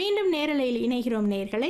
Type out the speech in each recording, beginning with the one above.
மீண்டும் நேரலையில் இணைகிறோம் நேர்களே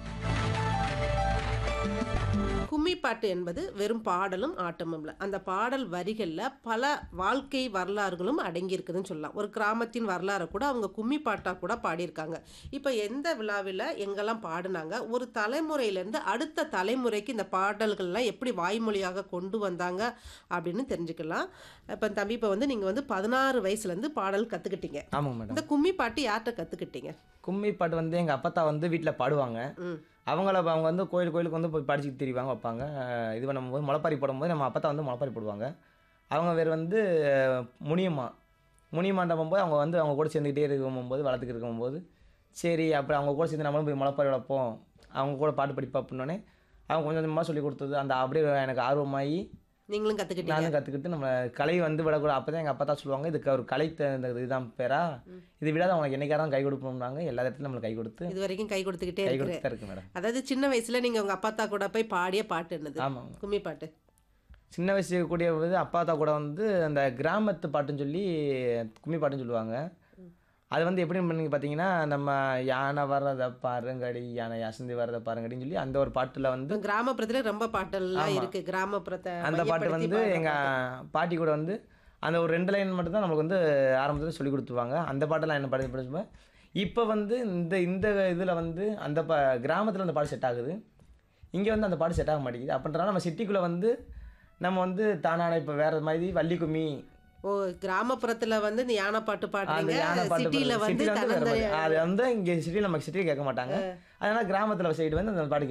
கும்மி பாட்டு என்பது வெறும் பாடலும் ஆட்டமும் இல்லை அந்த பாடல் வரிகளில் பல வாழ்க்கை வரலாறுகளும் அடங்கியிருக்குதுன்னு சொல்லலாம் ஒரு கிராமத்தின் வரலாறை கூட அவங்க கும்மி பாட்டாக கூட பாடியிருக்காங்க இப்போ எந்த விழாவில் எங்கெல்லாம் பாடினாங்க ஒரு தலைமுறையிலேருந்து அடுத்த தலைமுறைக்கு இந்த பாடல்கள்லாம் எப்படி வாய்மொழியாக கொண்டு வந்தாங்க அப்படின்னு தெரிஞ்சுக்கலாம் இப்போ தம்பி இப்போ வந்து நீங்கள் வந்து பதினாறு வயசுலேருந்து பாடல் கற்றுக்கிட்டீங்க ஆமாங்க மேடம் இந்த கும்மி பாட்டு யார்கிட்ட கற்றுக்கிட்டீங்க கும்மி பாட்டு வந்து எங்கள் அப்பத்தா வந்து வீட்டில் பாடுவாங்க ம் அவங்கள அவங்க வந்து கோயில் கோயிலுக்கு வந்து போய் படிச்சுட்டு திரிவாங்க வைப்பாங்க அஹ் இது பண்ணும்போது முளைப்பாரி போடும்போது நம்ம அப்பத்தா வந்து முளைப்பாரி போடுவாங்க அவங்க வேறு வந்து அஹ், முனியம்மா முனியம்மாண்ட போகும்போது அவங்க வந்து அவங்க கூட சேர்ந்துக்கிட்டே இருக்கும்போது வளர்த்துக்கு இருக்கும்போது சரி அப்புறம் அவங்க கூட சேர்ந்து நம்மளும் போய் முளைப்பாரி வளர்ப்போம் அவங்க கூட பாட்டு படிப்பா அப்படின்னோடனே அவங்க கொஞ்சம் கொஞ்சமாக சொல்லி கொடுத்தது அந்த அப்படியே எனக்கு ஆர்வமாகி நீங்களும் கற்றுக்கிட்டீங்க நானும் கற்றுக்கிட்டு நம்ம கலை வந்து விடக்கூடாது அப்போ தான் எங்கள் அப்பா தான் சொல்லுவாங்க இதுக்கு ஒரு கலை த- இந்த இதுதான் பேரா இது விடாத அவங்களுக்கு என்னைக்காரும் கை கொடுப்போம்னாங்க எல்லா இடத்துலையும் நம்மளுக்கு கை கொடுத்து இது வரைக்கும் கை கொடுத்துக்கிட்டே கை இருக்கிற கொடுத்து தான் இருக்கு மேடம் அதாவது சின்ன வயசுல நீங்க உங்க அப்பாத்தா கூட போய் பாடிய பாட்டு என்னது ஆமாங்க கும்மி பாட்டு சின்ன வயசு கூடிய போது அப்பா தான் கூட வந்து அந்த கிராமத்து பாட்டுன்னு சொல்லி கும்மி பாட்டுன்னு சொல்லுவாங்க அது வந்து எப்படி பண்ணி பார்த்தீங்கன்னா நம்ம யானை வர்றதை பாருங்கடி யானை அசந்தி வர்றதை பாருங்கடின்னு சொல்லி அந்த ஒரு பாட்டில் வந்து இப்ப கிராமப்புறத்துல ரொம்ப பாட்டெல்லாம் ஆமா. இருக்கு கிராமப்புறத்தை அந்த பாட்டு மையப்படுத்தி வந்து பாடுற பாட்டு. எங்கள் பாட்டி கூட வந்து அந்த ஒரு ரெண்டு லைன் மட்டும் தான் நமக்கு வந்து ஆரம்பத்தில் சொல்லி கொடுத்துருவாங்க அந்த பாட்டெல்லாம் என்ன பாட்டு படிச்சுப்பேன் இப்போ வந்து இந்த இந்த இதில் வந்து அந்த ப கிராமத்தில் அந்த பாட்டு செட் ஆகுது இங்கே வந்து அந்த பாட்டு செட் ஆக மாட்டேங்குது அப்படின்றனால நம்ம சிட்டிக்குள்ளே வந்து நம்ம வந்து தானான இப்போ வேறு மாதிரி வள்ளி கும்மி ஓ கிராமப்புறத்துல வந்து இந்த யானை பாட்டு அந்த பாடுறீங்க யானை பாட்டு சிட்டில வந்து சிட்டியில் வந்து வேற தனந்த மாதிரி. அது வந்து இங்கே சிட்டியில் நமக்கு சிட்டியில் கேட்க மாட்டாங்க அதனால கிராமத்தில் சைடு வந்து அந்த பாட்டு